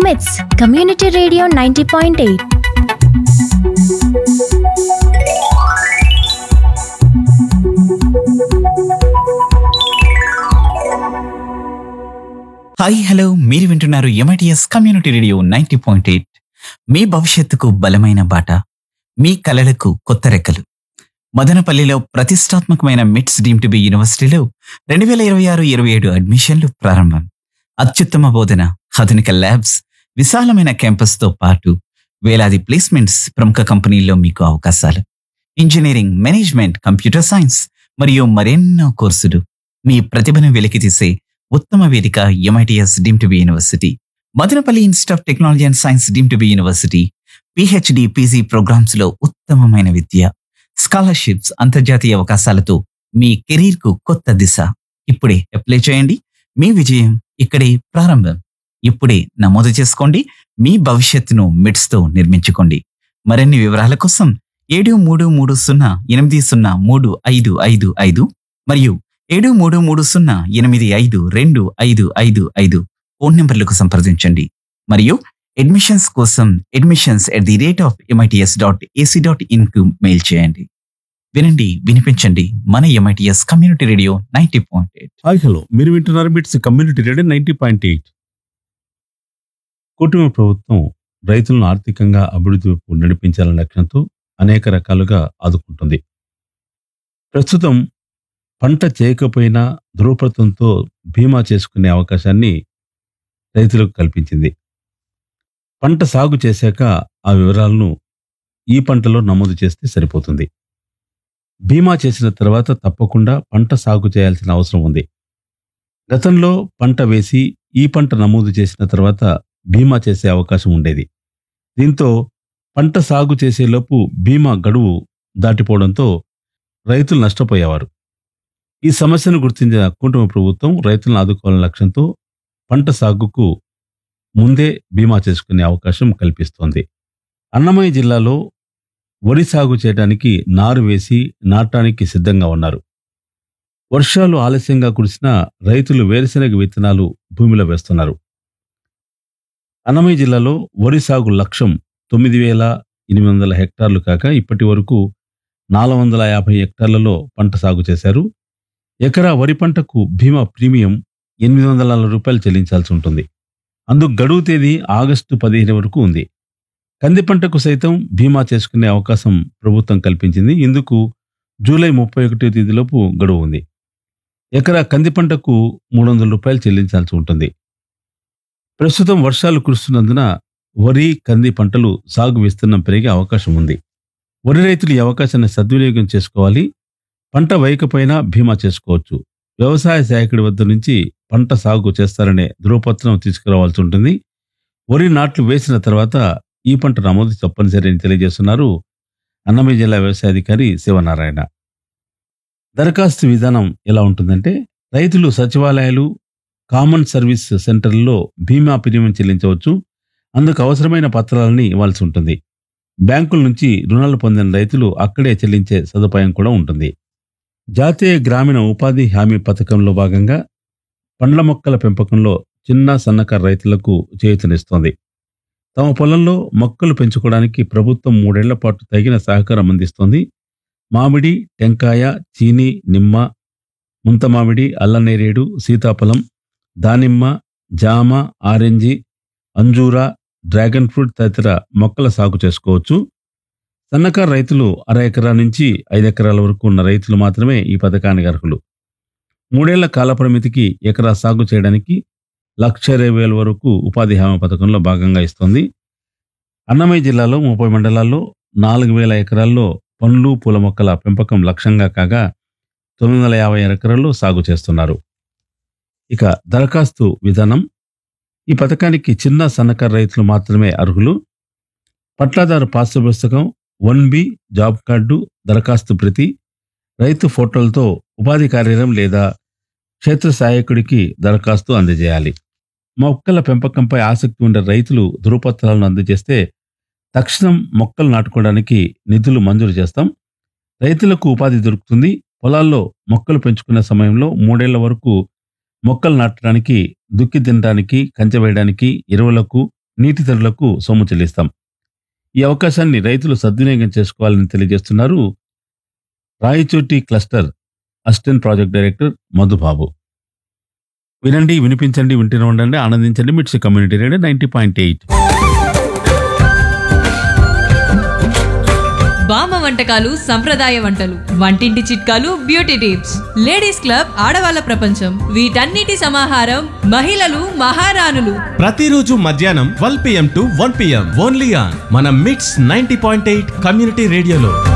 మిట్స్ community radio ninety point eight hi hello మీరు వింటున్నారు MITS community radio ninety point eight మీ భవిష్యత్తుకు బలమైన బాట మీ కలలకు కొత్త రెక్కలు మదనపల్లిలో ప్రతిష్టాత్మకమైన మిట్స్ డీమ్ టు బి యూనివర్సిటీలో రెండు వేల ఇరవై ఆరు ఇరవై ఏడు అడ్మిషన్లు ప్రారంభం అత్యుత్తమ బోధన ఆధునిక ల్యాబ్స్ విశాలమైన క్యాంపస్తో పాటు వేలాది ప్లేస్మెంట్స్ ప్రముఖ కంపెనీల్లో మీకు అవకాశాలు ఇంజనీరింగ్ మేనేజ్మెంట్ కంప్యూటర్ సైన్స్ మరియు మరెన్నో కోర్సులు మీ ప్రతిభను వెలికితీసే ఉత్తమ వేదిక MITS deem to be university Madanapalle institute of technology and science deem to be university PhD PG programmes లో ఉత్తమమైన విద్య స్కాలర్షిప్స్ అంతర్జాతీయ అవకాశాలతో మీ కెరీర్ కు కొత్త దిశ ఇప్పుడే అప్లై చేయండి మీ విజయం ఇక్కడే ప్రారంభం ఇప్పుడే నమోదు చేసుకోండి మీ భవిష్యత్తును మిడ్స్ తో నిర్మించుకోండి మరిన్ని వివరాల కోసం ఏడు మూడు మూడు సున్నా ఎనిమిది సున్నా మూడు ఐదు ఐదు ఐదు మరియు ఏడు మూడు మూడు సున్నా ఎనిమిది ఐదు రెండు ఐదు ఐదు ఐదు ఫోన్ నెంబర్లకు సంప్రదించండి మరియు అడ్మిషన్స్ కోసం admissions at the rate of MITS dot AC dot in కు మెయిల్ చేయండి వినండి వినిపించండి మన MITS community radio ninety point eight hi hello మీరు వింటున్నారు BITS community radio ninety point eight కుటుంబ ప్రభుత్వం రైతులను ఆర్థికంగా అభివృద్ధి వైపు నడిపించాలనే లక్ష్యంతో అనేక రకాలుగా ఆదుకుంటుంది ప్రస్తుతం పంట చేయకపోయినా ధృవపత్రంతో బీమా చేసుకునే అవకాశాన్ని రైతులకు కల్పించింది పంట సాగు చేశాక ఆ వివరాలను ఈ పంటలో నమోదు చేస్తే సరిపోతుంది బీమా చేసిన తర్వాత తప్పకుండా పంట సాగు చేయాల్సిన అవసరం ఉంది గతంలో పంట వేసి ఈ పంట నమోదు చేసిన తర్వాత బీమా చేసే అవకాశం ఉండేది దీంతో పంట సాగు చేసేలోపు బీమా గడువు దాటిపోవడంతో రైతులు నష్టపోయేవారు ఈ సమస్యను గుర్తించిన కుటుంబ ప్రభుత్వం రైతులను ఆదుకోవాలనే లక్ష్యంతో పంట సాగుకు ముందే బీమా చేసుకునే అవకాశం కల్పిస్తోంది అన్నమయ్య జిల్లాలో వరి సాగు చేయడానికి నారు వేసి నాటడానికి సిద్ధంగా ఉన్నారు వర్షాలు ఆలస్యంగా కురిసినా రైతులు వేరుశెనగ విత్తనాలు భూమిలో వేస్తున్నారు అన్నమయ్య జిల్లాలో వరి సాగు లక్ష్యం తొమ్మిది వేల ఎనిమిది వందల హెక్టార్లు కాక ఇప్పటి వరకు నాలుగు వందల యాభై హెక్టార్లలో పంట సాగు చేశారు ఎకరా వరి పంటకు బీమా ప్రీమియం ఎనిమిది వందల నలభై రూపాయలు చెల్లించాల్సి ఉంటుంది అందుకు గడువు తేదీ ఆగస్టు పదిహేను వరకు ఉంది కంది పంటకు సైతం బీమా చేసుకునే అవకాశం ప్రభుత్వం కల్పించింది ఇందుకు జూలై ముప్పై ఒకటో తేదీలోపు గడువు ఉంది ఎకరా కంది పంటకు మూడు వందల రూపాయలు చెల్లించాల్సి ఉంటుంది ప్రస్తుతం వర్షాలు కురుస్తున్నందున వరి కంది పంటలు సాగు విస్తీర్ణం పెరిగే అవకాశం ఉంది వరి రైతులు ఈ అవకాశాన్ని సద్వినియోగం చేసుకోవాలి పంట వేయకపోయినా బీమా చేసుకోవచ్చు వ్యవసాయ శాఖడి వద్ద నుంచి పంట సాగు చేస్తారనే ధృవపత్రం తీసుకురావాల్సి ఉంటుంది వరి నాట్లు వేసిన తర్వాత ఈ పంట నమోదు తప్పనిసరి అని తెలియజేస్తున్నారు అన్నమయ్య జిల్లా వ్యవసాయ అధికారి శివనారాయణ దరఖాస్తు విధానం ఎలా ఉంటుందంటే రైతులు సచివాలయాలు కామన్ సర్వీస్ సెంటర్లలో బీమా ప్రీమియం చెల్లించవచ్చు అందుకు అవసరమైన పత్రాలని ఇవ్వాల్సి ఉంటుంది బ్యాంకుల నుంచి రుణాలు పొందిన రైతులు అక్కడే చెల్లించే సదుపాయం కూడా ఉంటుంది జాతీయ గ్రామీణ ఉపాధి హామీ పథకంలో భాగంగా పండ్ల మొక్కల పెంపకంలో చిన్న సన్నకారు రైతులకు చేయూతనిస్తోంది తమ పొలంలో మొక్కలు పెంచుకోవడానికి ప్రభుత్వం మూడేళ్ల పాటు తగిన సహకారం అందిస్తోంది మామిడి టెంకాయ చీని నిమ్మ ముంత మామిడి అల్లనేరేడు సీతాఫలం దానిమ్మ జామ ఆరెంజి అంజూర డ్రాగన్ ఫ్రూట్ తదితర మొక్కల సాగు చేసుకోవచ్చు సన్నకారు రైతులు అర ఎకరా నుంచి ఐదు ఎకరాల వరకు ఉన్న రైతులు మాత్రమే ఈ పథకానికి అర్హులు మూడేళ్ల కాల పరిమితికి ఎకరా సాగు చేయడానికి లక్ష ఇరవై వేల వరకు ఉపాధి హామీ పథకంలో భాగంగా ఇస్తోంది అన్నమయ్య జిల్లాలో ముప్పై మండలాల్లో నాలుగు వేల ఎకరాల్లో పండ్లు పూల మొక్కల పెంపకం లక్ష్యంగా కాగా తొమ్మిది వందల యాభై ఎకరాల్లో సాగు చేస్తున్నారు ఇక దరఖాస్తు విధానం ఈ పథకానికి చిన్న సన్నకారు రైతులు మాత్రమే అర్హులు పట్లాదారు పాస్ పుస్తకం వన్ బి జాబ్ కార్డు దరఖాస్తు ప్రతి రైతు ఫోటోలతో ఉపాధి కార్యాలయం లేదా క్షేత్ర సహాయకుడికి దరఖాస్తు అందజేయాలి మొక్కల పెంపకంపై ఆసక్తి ఉండే రైతులు ధృవపత్రాలను అందజేస్తే తక్షణం మొక్కలు నాటుకోవడానికి నిధులు మంజూరు చేస్తాం రైతులకు ఉపాధి దొరుకుతుంది పొలాల్లో మొక్కలు పెంచుకునే సమయంలో మూడేళ్ల వరకు మొక్కలు నాటడానికి దుక్కి తినడానికి కంచె వేయడానికి ఎరువులకు నీటి ధరలకు సొమ్ము చెల్లిస్తాం ఈ అవకాశాన్ని రైతులు సద్వినియోగం చేసుకోవాలని తెలియజేస్తున్నారు Rayachoti cluster assistant project director Madhubabu వినండి వినిపించండి వింటూనే ఉండండి ఆనందించండి MITS community radio ninety point eight బామ్మ వంటకాలు సంప్రదాయ వంటలు వంటింటి చిట్కాలు బ్యూటీ టిప్స్ లేడీస్ క్లబ్ ఆడవాళ్ళ ప్రపంచం వీటన్నిటి సమాహారం మహిళలు మహారాణులు ప్రతిరోజు మధ్యాహ్నం twelve PM to one PM only on మన MITS ninety point eight community రేడియోలో